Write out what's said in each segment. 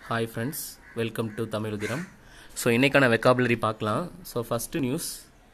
Hi friends welcome to Tamil உதிரம் so இன்றைக்கான vocabulary பார்க்கலாம் so first news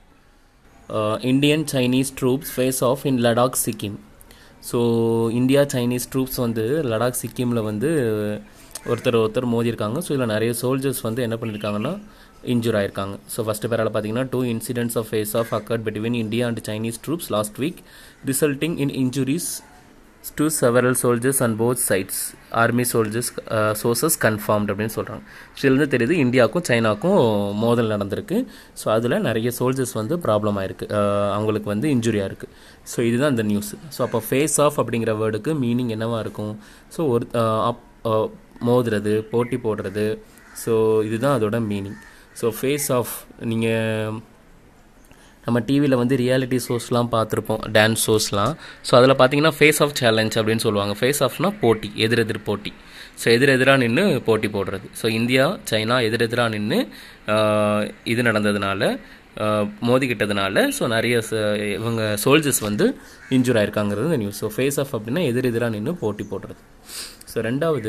Indian Chinese troops face off in Ladakh Sikkim so India Chinese troops வந்து லடாக் சிக்கிமில் வந்து ஒருத்தர் ஒருத்தர் மோதியிருக்காங்க ஸோ இதில் நிறைய சோல்ஜர்ஸ் வந்து என்ன பண்ணியிருக்காங்கன்னா இன்ஜூர் ஆயிருக்காங்க ஸோ ஃபஸ்ட்டு பேரால் பார்த்தீங்கன்னா two incidents of face off occurred between India and Chinese troops last week resulting in injuries to several soldiers and both sides army soldiers sources confirmed அப்படின்னு சொல்கிறாங்க ஸோ இதுலேருந்து தெரியுது இந்தியாவுக்கும் சைனாக்கும் மோதல் நடந்திருக்கு ஸோ அதில் நிறைய சோல்ஜர்ஸ் வந்து ப்ராப்ளம் ஆயிருக்கு அவங்களுக்கு வந்து இன்ஜுரியாக இருக்குது ஸோ இதுதான் இந்த நியூஸ் ஸோ அப்போ ஃபேஸ் ஆஃப் அப்படிங்கிற வேர்டுக்கு மீனிங் என்னவா இருக்கும் ஸோ ஒரு அப் மோதுறது போட்டி போடுறது ஸோ இதுதான் அதோட மீனிங் ஸோ ஃபேஸ் ஆஃப் நீங்கள் நம்ம டிவியில் வந்து ரியாலிட்டி ஷோஸ்லாம் பார்த்துருப்போம் டான்ஸ் ஷோஸ்லாம் ஸோ அதில் பார்த்தீங்கன்னா ஃபேஸ் ஆஃப் சேலஞ்ச் அப்படின்னு சொல்லுவாங்க ஃபேஸ் ஆஃப்னா போட்டி எதிரெதிர் போட்டி ஸோ எதிரெதிராக நின்று போட்டி போடுறது ஸோ இந்தியா சைனா எதிரெதிராக நின்று இது நடந்ததுனால மோதிக்கிட்டதுனால ஸோ நிறைய இவங்க சோல்ஜர்ஸ் வந்து இன்ஜூர் ஆயிருக்காங்கிறது இந்த நியூஸ் ஸோ ஃபேஸ் ஆஃப் அப்படின்னா எதிரெதிராக நின்று போட்டி போடுறது ஸோ ரெண்டாவது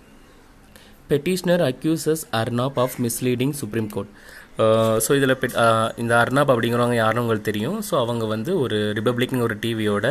petitioner accuses Arnab of misleading Supreme Court so இதில் பெட் இந்த அர்னாப் அப்படிங்கிறவங்க யாரும் உங்களுக்கு தெரியும் ஸோ அவங்க வந்து ஒரு ரிப்பப்ளிக்னு ஒரு டிவியோட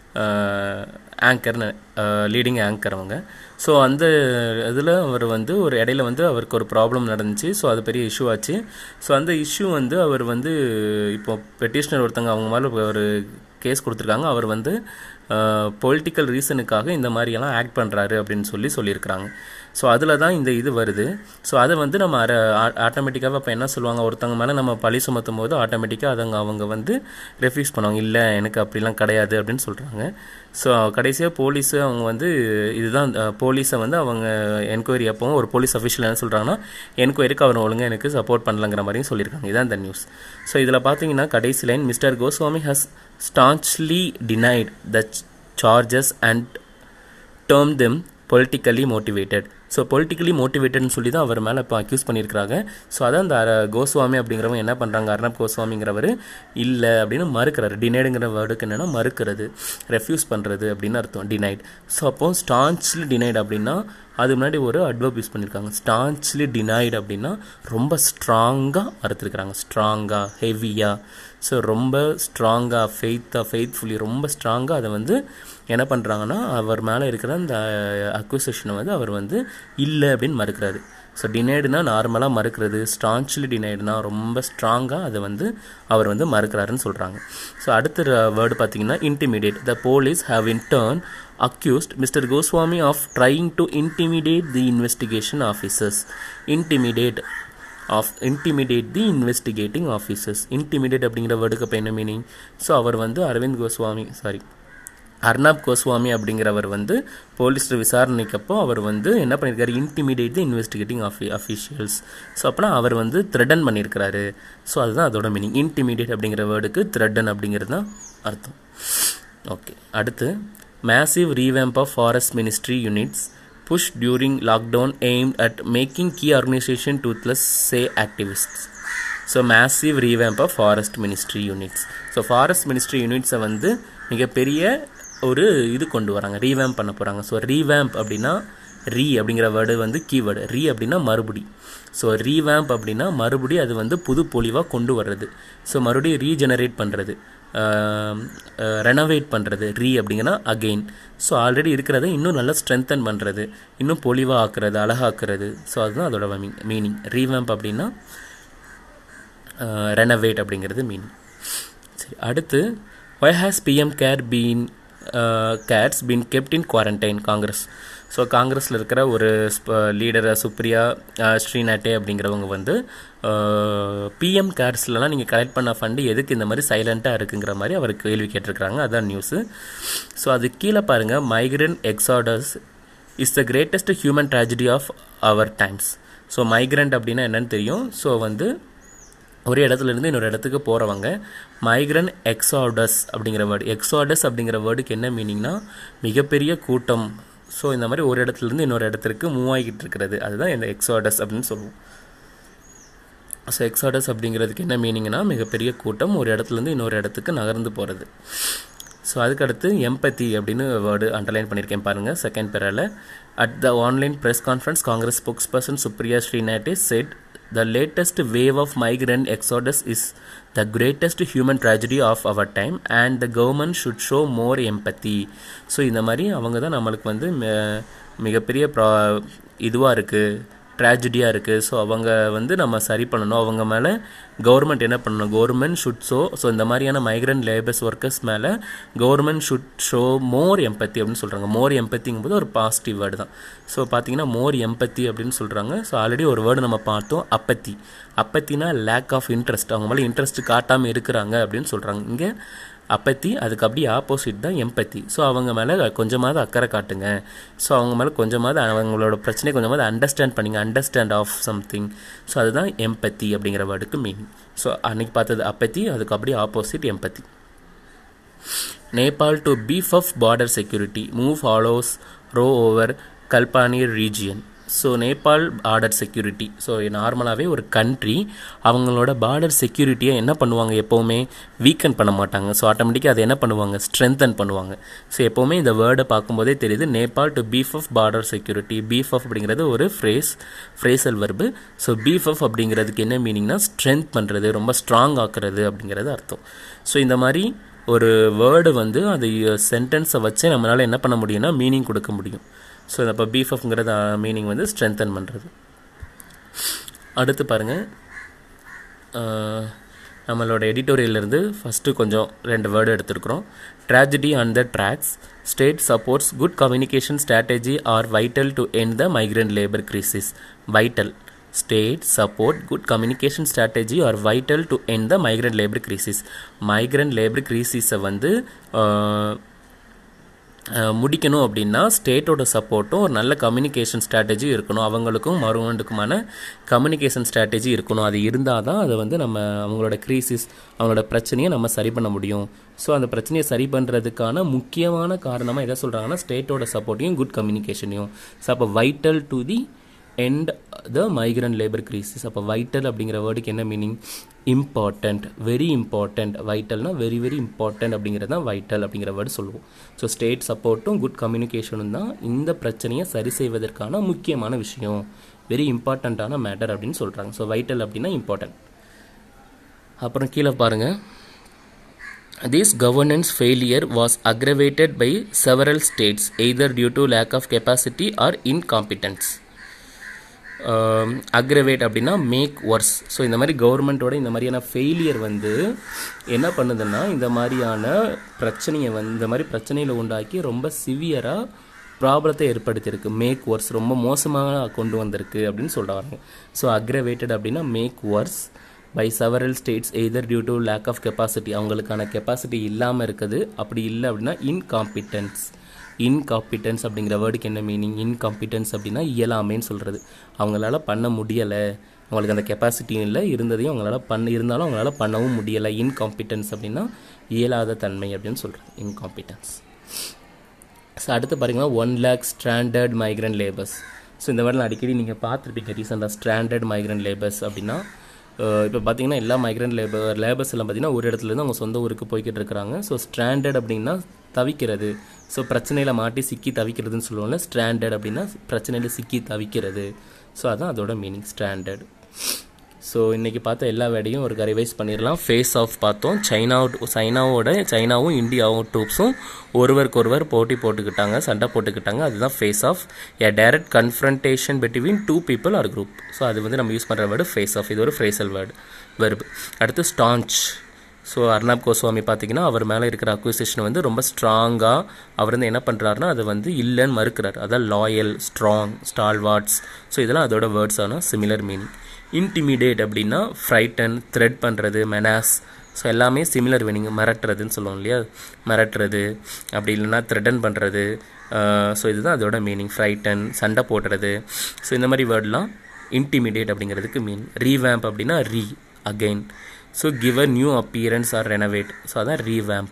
ஆங்கர்னு லீடிங் ஆங்கர் அவங்க ஸோ அந்த இதில் அவர் வந்து ஒரு இடையில வந்து அவருக்கு ஒரு ப்ராப்ளம் நடந்துச்சு ஸோ அது பெரிய இஷ்யூ ஆச்சு ஸோ அந்த இஷ்யூ வந்து அவர் வந்து இப்போ பெட்டிஷனர் ஒருத்தங்க அவங்க மேலே ஒரு கேஸ் கொடுத்துருக்காங்க அவர் வந்து பொலிட்டிக்கல் ரீசனுக்காக இந்த மாதிரியெல்லாம் ஆக்ட் பண்ணுறாரு அப்படின்னு சொல்லி சொல்லியிருக்கிறாங்க ஸோ அதில் தான் இந்த இது வருது ஸோ அதை வந்து நம்ம அர ஆட்டோமேட்டிக்காக இப்போ என்ன சொல்லுவாங்க ஒருத்தவங்க மேலே நம்ம பழி சுமத்தும் போது ஆட்டோமேட்டிக்காக அதங்க அவங்க வந்து ரெஃப்யூஸ் பண்ணுவாங்க இல்லை எனக்கு அப்படிலாம் கிடையாது அப்படின்னு சொல்கிறாங்க ஸோ கடைசியாக போலீஸு அவங்க வந்து இதுதான் போலீஸை வந்து அவங்க என்கொயரி அப்போவும் ஒரு போலீஸ் அஃபிஷியல் என்ன சொல்கிறாங்கன்னா என்கொயரிக்கு அவர் ஒழுங்காக எனக்கு சப்போர்ட் பண்ணலங்கிற மாதிரியும் சொல்லியிருக்காங்க இதான் இந்த நியூஸ் ஸோ இதில் பார்த்தீங்கன்னா கடைசி line Mister Goswami has staunchly denied the charges and termed them politically motivated so politically மோட்டிவேட்டட்னு சொல்லி தான் அவர் மேலே இப்போ அக்யூஸ் பண்ணியிருக்கிறாங்க ஸோ அதான் அந்த கோஸ்வாமி அப்படிங்கிறவங்க என்ன பண்ணுறாங்க அர்ணப் கோஸ்வாமிங்கிறவர் இல்லை அப்படின்னு மறுக்கிறாரு டினைடுங்கிற வேர்டுக்கு என்னென்னா மறுக்கிறது ரெஃப்யூஸ் பண்ணுறது அப்படின்னு அர்த்தம் டினைட் ஸோ அப்போ ஸ்டான்ச்லி டினைட் அப்படின்னா அது முன்னாடி ஒரு அட்வர்ப் யூஸ் பண்ணியிருக்காங்க ஸ்டான்ச்லி டினைட் அப்படின்னா ரொம்ப ஸ்ட்ராங்காக மறுத்துருக்குறாங்க ஸ்ட்ராங்காக ஹெவியாக ஸோ ரொம்ப ஸ்ட்ராங்காக ஃபெய்த்தாக ஃபெய்த்ஃபுல்லி ரொம்ப ஸ்ட்ராங்காக அதை வந்து என்ன பண்ணுறாங்கன்னா அவர் மேலே இருக்கிற அந்த அக்விசேஷனை வந்து அவர் வந்து இல்லை அப்படின்னு மறுக்கிறாரு ஸோ டினைடுனா நார்மலாக மறுக்கிறது ஸ்டான்ச்லி டினைடுனா ரொம்ப ஸ்ட்ராங்காக அதை வந்து அவர் வந்து மறுக்கிறாருன்னு சொல்கிறாங்க ஸோ அடுத்த வேர்டு பார்த்தீங்கன்னா intimidate the police have in turn accused Mr. Goswami of trying to intimidate the investigation officers. Intimidate of intimidate the investigating officers intimidate அப்படிங்கிற வேர்டுக்கு இப்போ என்ன மீனிங் ஸோ அவர் வந்து அரவிந்த் கோஸ்வாமி சாரி அர்னாப் கோஸ்வாமி அப்படிங்கிறவர் வந்து போலீஸ் விசாரணைக்கப்போ அவர் வந்து என்ன பண்ணியிருக்காரு இன்டிமிடேட் தி இன்வெஸ்டிகேட்டிங் ஆஃபி அஃபிஷியல்ஸ் ஸோ அப்போனா அவர் வந்து த்ரெடன் பண்ணியிருக்கிறாரு ஸோ அதுதான் அதோட மீனிங் இன்டிமிடேட் அப்படிங்கிற வேர்டுக்கு த்ரெடன் அப்படிங்கிறது தான் அர்த்தம் ஓகே அடுத்து massive revamp of forest ministry units push during lockdown aimed at making key organization toothless say activists so massive revamp of forest ministry units so forest ministry யூனிட்ஸை வந்து மிகப்பெரிய ஒரு இது கொண்டு வராங்க ரீவேம்ப் பண்ண போகிறாங்க ஸோ ரீவேம்ப் அப்படின்னா ரீ அப்படிங்கிற வேர்டு வந்து கீவேர்டு ரீ அப்படின்னா மறுபடி ஸோ ரீவேம்ப் அப்படின்னா மறுபடி அது வந்து புது பொலிவாக கொண்டு வர்றது ஸோ மறுபடியும் ரீஜெனரேட் பண்ணுறது ரெனோவேட் பண்ணுறது ரீ அப்படிங்கன்னா அகெயின் ஸோ ஆல்ரெடி இருக்கிறத இன்னும் நல்லா ஸ்ட்ரென்தன் பண்ணுறது இன்னும் பொலிவாக ஆக்குறது அழகாக்குறது ஸோ அதுதான் அதோட மீனிங் ரீவேம்ப் அப்படின்னா ரெனோவேட் அப்படிங்கிறது மீனிங் சரி அடுத்து why has PM cares been cares been kept in quarantine Congress so காங்கிரஸில் இருக்கிற ஒரு லீடர் சுப்ரியா ஸ்ரீநாட்டே அப்படிங்கிறவங்க வந்து பிஎம் கேர்ஸ்லலாம் நீங்கள் கலெக்ட் பண்ண ஃபண்டு எதுக்கு இந்த மாதிரி சைலண்ட்டாக இருக்குங்கிற மாதிரி அவர் கேள்வி கேட்டிருக்கிறாங்க அதான் நியூஸு ஸோ அது கீழே பாருங்கள் migrant exodus is the greatest human tragedy of our times so migrant அப்படின்னா என்னன்னு தெரியும் ஸோ வந்து ஒரு இடத்துலேருந்து இன்னொரு இடத்துக்கு போகிறவங்க மைக்ரன் எக்ஸாடஸ் அப்படிங்கிற வேர்டு எக்ஸாடஸ் அப்படிங்கிற வேர்டுக்கு என்ன மீனிங்னா மிகப்பெரிய கூட்டம் ஸோ இந்த மாதிரி ஒரு இடத்துலேருந்து இன்னொரு இடத்திற்கு மூவ் ஆகிட்டு இருக்கிறது அதுதான் இந்த எக்ஸாடஸ் அப்படின்னு சொல்லுவோம் ஸோ எக்ஸாடஸ் அப்படிங்கிறதுக்கு என்ன மீனிங்னா மிகப்பெரிய கூட்டம் ஒரு இடத்துலேருந்து இன்னொரு இடத்துக்கு நகர்ந்து போகிறது ஸோ அதுக்கடுத்து எம்பத்தி அப்படின்னு வேர்டு அண்டர்லைன் பண்ணியிருக்கேன் பாருங்கள் செகண்ட் பேரில் at the online press conference Congress spokesperson Supriya Shrinate said the latest wave of migrant exodus is the greatest human tragedy of our time and the government should show more empathy so இந்த மாதிரி அவங்க தான் நம்மளுக்கு வந்து மிகப்பெரிய ப்ரா இதுவாக இருக்குது ட்ராஜடியாக இருக்குது ஸோ அவங்க வந்து நம்ம சரி பண்ணணும் அவங்க மேலே கவர்மெண்ட் என்ன பண்ணணும் கவர்மெண்ட் ஷுட் ஷோ ஸோ இந்த மாதிரியான மைக்ரண்ட் லேபர்ஸ் ஒர்க்கர்ஸ் மேலே government should show more empathy அப்படின்னு சொல்கிறாங்க மோர் எம்பத்திங்கும்போது ஒரு பாசிட்டிவ் வேர்டு தான் ஸோ பார்த்தீங்கன்னா மோர் எம்பத்தி அப்படின்னு சொல்கிறாங்க ஸோ ஆல்ரெடி ஒரு வேர்டு நம்ம பார்த்தோம் அப்பத்தி அப்பத்தினா லேக் ஆஃப் இன்ட்ரெஸ்ட் அவங்க மேலே இன்ட்ரெஸ்ட் காட்டாமல் இருக்கிறாங்க அப்படின்னு சொல்கிறாங்க இங்கே அப்பத்தி அதுக்கு அப்படியே ஆப்போசிட் தான் எம்பத்தி ஸோ அவங்க மேலே கொஞ்சமாவது அக்கறை காட்டுங்க ஸோ அவங்க மேலே கொஞ்சமாவது அவங்களோட பிரச்சனையை கொஞ்சமாவது அண்டர்ஸ்டாண்ட் பண்ணிங்க அண்டர்ஸ்டாண்ட் ஆஃப் சம்திங் ஸோ அதுதான் எம்பத்தி அப்படிங்கிற வேர்டுக்கு மீனிங் ஸோ அன்னைக்கு பார்த்தது அப்பத்தி அதுக்கு அப்படியே opposite empathy Nepal to beef up border security move follows row over Kalapani region so Nepal border security so நார்மலாகவே ஒரு கண்ட்ரி அவங்களோட பார்டர் செக்யூரிட்டியை என்ன பண்ணுவாங்க எப்போவுமே வீக்கன் பண்ண மாட்டாங்க ஸோ ஆட்டோமேட்டிக்காக அதை என்ன பண்ணுவாங்க ஸ்ட்ரென்தன் பண்ணுவாங்க ஸோ எப்போவுமே இந்த வேர்டை பார்க்கும்போதே தெரியுது Nepal to beef up border security beef up அப்படிங்கிறது ஒரு phrase phrasal verb so beef up அப்படிங்கிறதுக்கு என்ன மீனிங்னா ஸ்ட்ரென்த் பண்ணுறது ரொம்ப ஸ்ட்ராங் ஆக்குறது அப்படிங்கிறது அர்த்தம் ஸோ இந்த மாதிரி ஒரு வேர்டு வந்து அது சென்டென்ஸை வச்சே நம்மளால் என்ன பண்ண முடியும்னா மீனிங் கொடுக்க முடியும் ஸோ அப்போ பீஃப்ங்கிறது மீனிங் வந்து ஸ்ட்ரென்தன் பண்ணுறது அடுத்து பாருங்கள் நம்மளோட எடிட்டோரியல்லேருந்து ஃபஸ்ட்டு கொஞ்சம் ரெண்டு வேர்டு எடுத்துருக்குறோம் tragedy on the tracks state supports good communication strategy are vital to end the migrant labour crisis vital state support good communication strategy are vital to end the migrant labour crisis migrant labour கிரைசிஸை வந்து முடிக்கணும் அப்படின்னா ஸ்டேட்டோட சப்போர்ட்டும் ஒரு நல்ல communication strategy இருக்கணும் அவங்களுக்கும் மறுவண்டுக்குமான communication strategy இருக்கணும் அது இருந்தால் தான் அதை வந்து நம்ம அவங்களோட க்ரீசிஸ் அவங்களோட பிரச்சனையை நம்ம சரி பண்ண முடியும் ஸோ அந்த பிரச்சனையை சரி பண்ணுறதுக்கான முக்கியமான காரணமாக எதை சொல்கிறாங்கன்னா ஸ்டேட்டோட சப்போர்ட்டையும் குட் கம்யூனிகேஷனையும் ஸோ அப்போ vital to the end the migrant labour crisis அப்போ வைட்டல் அப்படிங்கிற வேர்டுக்கு என்ன மீனிங் இம்பார்ட்டண்ட் வெரி இம்பார்ட்டண்ட் வைட்டல்னா வெரி வெரி இம்பார்ட்டண்ட் அப்படிங்கிறது தான் வைட்டல் அப்படிங்கிற வேர்டு சொல்லுவோம் ஸோ ஸ்டேட் சப்போர்ட்டும் குட் கம்யூனிகேஷனும் தான் இந்த பிரச்சனையை சரி செய்வதற்கான முக்கியமான விஷயம் வெரி இம்பார்ட்டண்ட்டான மேட்டர் அப்படின்னு சொல்கிறாங்க ஸோ வைட்டல் அப்படின்னா இம்பார்ட்டன்ட் அப்புறம் கீழே பாருங்கள் This governance failure was aggravated by several states either due to lack of capacity or incompetence. Aggravate அப்படின்னா மேக் ஒர்ஸ் ஸோ இந்த மாதிரி கவர்மெண்ட்டோட இந்த மாதிரியான ஃபெயிலியர் வந்து என்ன பண்ணுதுன்னா இந்த மாதிரியான பிரச்சனையை வந்து இந்த மாதிரி பிரச்சனையில் உண்டாக்கி ரொம்ப சிவியராக ப்ராப்ளத்தை ஏற்படுத்தியிருக்கு மேக் ஒர்ஸ் ரொம்ப மோசமாக கொண்டு வந்திருக்கு அப்படின்னு சொல்கிறாங்க ஸோ அக்ரவேட்டட் அப்படின்னா make worse by several states either due to lack of capacity அவங்களுக்கான கெப்பாசிட்டி இல்லாமல் இருக்குது அப்படி இல்லை அப்படின்னா இன்காம்பிட்டன்ஸ் இன்காம்பிட்டன்ஸ் அப்படிங்கிற வேர்டுக்கு என்ன மீனிங் இன்காம்பிட்டன்ஸ் அப்படின்னா இயலாமைன்னு சொல்கிறது அவங்களால பண்ண முடியலை அவங்களுக்கு அந்த கெப்பாசிட்டியும் இல்லை இருந்ததையும் அவங்களால பண்ண இருந்தாலும் அவங்களால பண்ணவும் முடியலை இன்காம்பிட்டன்ஸ் அப்படின்னா இயலாத தன்மை அப்படின்னு சொல்கிறது இன்காம்பிட்டன்ஸ் ஸோ அடுத்து பார்த்தீங்கன்னா one lakh stranded migrant labours so இந்த மாதிரிலாம் அடிக்கடி நீங்கள் பார்த்துருப்பீங்க ரீசெண்டாக ஸ்டாண்டர்ட் மைக்ரண்ட் லேபர்ஸ் அப்படின்னா இப்போ பார்த்தீங்கன்னா எல்லா மைக்ரண்ட் லேபர் லேபர்ஸ் எல்லாம் பார்த்தீங்கன்னா ஒரு இடத்துலேருந்து அவங்க சொந்த ஊருக்கு போய்கிட்டு இருக்கிறாங்க ஸோ ஸ்டாண்டர்ட் அப்படின்னா தவிக்கிறது ஸோ பிரச்சனையில் மாட்டி சிக்கி தவிக்கிறதுன்னு சொல்லுவோம்ல ஸ்டாண்டர்ட் அப்படின்னா பிரச்சனையில் சிக்கி தவிக்கிறது ஸோ அதான் அதோட மீனிங் ஸ்டாண்டர்ட் ஸோ இன்றைக்கி பார்த்த எல்லா வேடையும் ஒரு ரிவைஸ் பண்ணிடலாம் ஃபேஸ் ஆஃப் பார்த்தோம் சைனா சைனாவோட சைனாவும் இந்தியாவும் டூப்ஸும் ஒருவருக்கொருவர் போட்டி போட்டுக்கிட்டாங்க சண்டை போட்டுக்கிட்டாங்க அதுதான் face off a direct confrontation between two people or group so அது வந்து நம்ம யூஸ் பண்ணுற வேர்டு ஃபேஸ் ஆஃப் இது ஒரு ஃப்ரேசல் வேர்டு வெர்பு அடுத்து ஸ்டான்ச் ஸோ அர்னாப் கோஸ்வாமி பார்த்தீங்கன்னா அவர் மேலே இருக்கிற அக்விசிஷன் வந்து ரொம்ப ஸ்ட்ராங்காக அவர் வந்து என்ன பண்ணுறாருன்னா அதை வந்து இல்லைன்னு மறுக்கிறார் அதான் லாயல் ஸ்ட்ராங் ஸ்டால்வார்ட்ஸ் ஸோ இதெல்லாம் அதோட வேர்ட்ஸான சிமிலர் மீனிங் இன்டிமிடேட் அப்படின்னா ஃப்ரைட்டன் த்ரெட் பண்ணுறது மெனாஸ் ஸோ எல்லாமே சிமிலர் மீனிங் மிரட்டுறதுன்னு சொல்லுவோம் இல்லையா மிரட்டுறது அப்படி இல்லைன்னா த்ரெட்டன் பண்ணுறது ஸோ இதுதான் அதோட மீனிங் ஃப்ரைட்டன் சண்டை போடுறது ஸோ இந்த மாதிரி வேர்ட்லாம் இன்டிமிடேட் அப்படிங்கிறதுக்கு மீன் ரீவேம்ப் அப்படின்னா re again so give a new appearance or renovate so அதான் ரீவேம்ப்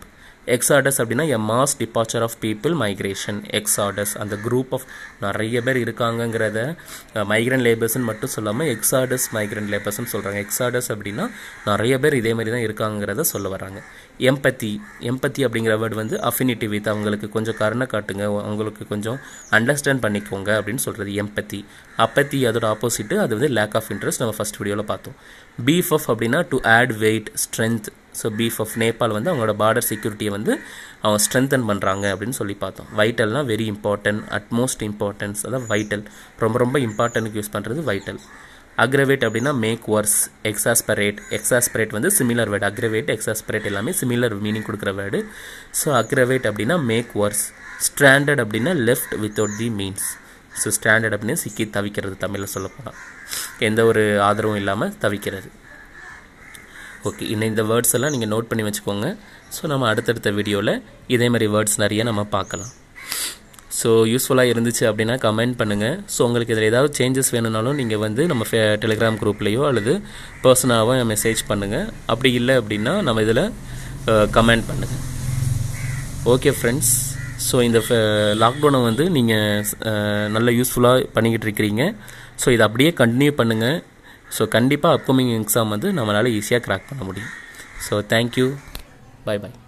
எக்ஸாடஸ் அப்படின்னா a mass departure of people migration exodus அந்த குரூப் ஆஃப் நிறைய பேர் இருக்காங்கங்கிறத மைக்ரன் லேபர்ஸ்னு மட்டும் சொல்லாமல் எக்ஸாடஸ் மைக்ரன் லேபர்ஸ்னு சொல்கிறாங்க எக்ஸாடஸ் அப்படின்னா நிறைய பேர் இதே மாதிரி தான் இருக்காங்கிறத சொல்ல வராங்க எம்பத்தி எம்பத்தி அப்படிங்கிற வேர்டு வந்து அஃபினிட்டி வித் அவங்களுக்கு கொஞ்சம் கருணை காட்டுங்க அவங்களுக்கு கொஞ்சம் அண்டர்ஸ்டாண்ட் பண்ணிக்கோங்க அப்படின்னு சொல்கிறது எம்பத்தி அப்பத்தி அதோட ஆப்போசிட்டு அது வந்து லேக் ஆஃப் இன்ட்ரெஸ்ட் நம்ம ஃபஸ்ட் வீடியோவில் பார்த்தோம் பீஃப் ஆஃப் அப்படின்னா to add weight strength so beef up Nepal வந்து அவங்களோட பார்டர் செக்யூரிட்டியை வந்து அவங்க ஸ்ட்ரென்தன் பண்ணுறாங்க அப்படின்னு சொல்லி பார்த்தோம் வைட்டல்னால் வெரி இம்பார்ட்டன்ட் அட்மோஸ்ட் இம்பார்ட்டன்ஸ் அதான் வைட்டல் ரொம்ப ரொம்ப இம்பார்ட்டன்ட்க்கு யூஸ் பண்ணுறது வைட்டல் அக்ரவேட் அப்படின்னா மேக் ஒர்ஸ் எக்ஸாஸ்பரேட் எக்ஸாஸ்பரேட் வந்து சிமிலர் வேர்டு அக்ரவேட் எக்ஸாஸ்பரேட் எல்லாமே சிமிலர் மீனிங் கொடுக்குற வேர்டு ஸோ அக்ரவேட் அப்படின்னா மேக் ஒர்ஸ் ஸ்ட்ராண்டட் அப்படின்னா left without the means so stranded அப்படின்னு சிக்கி தவிக்கிறது தமிழில் சொல்ல போனால் எந்த ஒரு ஆதரவும் இல்லாமல் தவிக்கிறது ஓகே இன்னும் இந்த வேர்ட்ஸ் எல்லாம் நீங்கள் நோட் பண்ணி வச்சுக்கோங்க ஸோ நம்ம அடுத்தடுத்த வீடியோவில் இதே மாதிரி வேர்ட்ஸ் நிறைய நம்ம பார்க்கலாம் ஸோ யூஸ்ஃபுல்லாக இருந்துச்சு அப்படின்னா கமெண்ட் பண்ணுங்கள் ஸோ உங்களுக்கு இதில் ஏதாவது சேஞ்சஸ் வேணும்னாலும் நீங்கள் வந்து நம்ம ஃபே டெலிகிராம் குரூப்லேயோ அல்லது பர்சனலாகவோ மெசேஜ் பண்ணுங்கள் அப்படி இல்லை அப்படின்னா நம்ம இதில் கமெண்ட் பண்ணுங்கள் ஓகே ஃப்ரெண்ட்ஸ் ஸோ இந்த லாக்டவுனை வந்து நீங்கள் நல்ல யூஸ்ஃபுல்லாக பண்ணிக்கிட்டு இருக்கிறீங்க ஸோ இதை அப்படியே கண்டினியூ பண்ணுங்கள் ஸோ கண்டிப்பாக அப்கமிங் எக்ஸாம் வந்து நம்மளால் ஈஸியாக க்ராக் பண்ண முடியும் ஸோ தேங்க்யூ பை பாய்